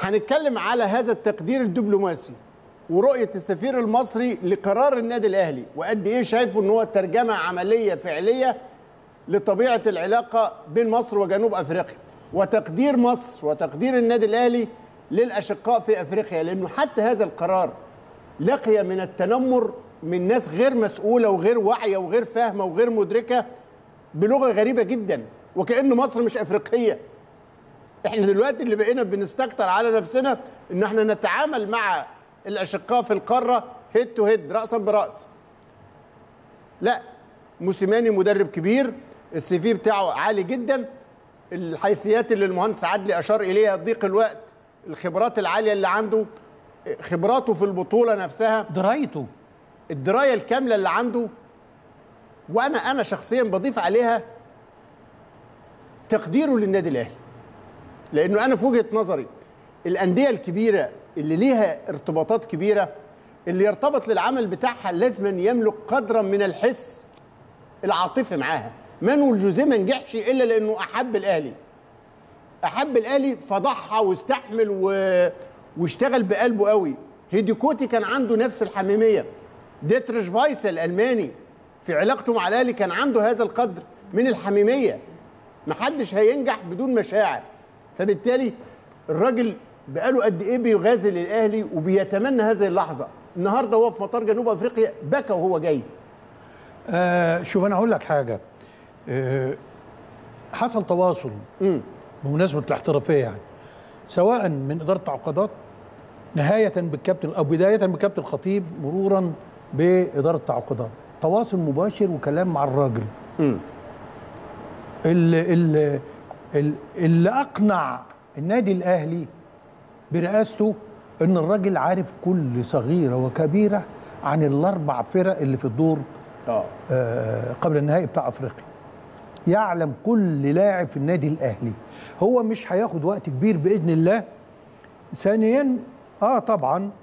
هنتكلم على هذا التقدير الدبلوماسي ورؤيه السفير المصري لقرار النادي الاهلي وقد ايه شايفه ان هو ترجمه عمليه فعليه لطبيعه العلاقه بين مصر وجنوب افريقيا وتقدير مصر وتقدير النادي الاهلي للاشقاء في افريقيا لانه حتى هذا القرار لقي من التنمر من ناس غير مسؤوله وغير واعيه وغير فاهمه وغير مدركه بلغه غريبه جدا وكأن مصر مش افريقيه احنا دلوقتي اللي بقينا بنستكتر على نفسنا ان احنا نتعامل مع الاشقاء في القاره هيد تو هيد راسا براس لا موسيماني مدرب كبير السي في بتاعه عالي جدا الحيثيات اللي المهندس عدلي اشار اليها ضيق الوقت الخبرات العاليه اللي عنده خبراته في البطوله نفسها درايته الدرايه الكامله اللي عنده وانا انا شخصيا بضيف عليها تقديره للنادي الاهلي لانه انا في وجهه نظري الانديه الكبيره اللي ليها ارتباطات كبيره اللي يرتبط للعمل بتاعها لازم يملك قدرا من الحس العاطفي معاها مانويل جوزيه ما نجحش الا لانه احب الاهلي احب الاهلي فضحى واستحمل و... واشتغل بقلبه قوي هيديكوتي كان عنده نفس الحميميه ديتريش فايس الالماني في علاقته مع الاهلي كان عنده هذا القدر من الحميميه محدش هينجح بدون مشاعر فبالتالي الراجل بقاله قد ايه بيغازل الاهلي وبيتمنى هذه اللحظه النهارده هو في مطار جنوب افريقيا بكى وهو جاي آه شوف انا هقول لك حاجه آه حصل تواصل امم بمناسبه الاحترافيه يعني سواء من اداره التعاقدات نهايه بالكابتن او بدايه بالكابتن الخطيب مرورا باداره التعاقدات تواصل مباشر وكلام مع الراجل امم اللي, اللي, اللي اقنع النادي الاهلي برئاسته ان الراجل عارف كل صغيره وكبيره عن الاربع فرق اللي في الدور اه آه، قبل النهائي بتاع افريقيا يعلم كل لاعب في النادي الاهلي هو مش هياخد وقت كبير باذن الله ثانيا اه طبعا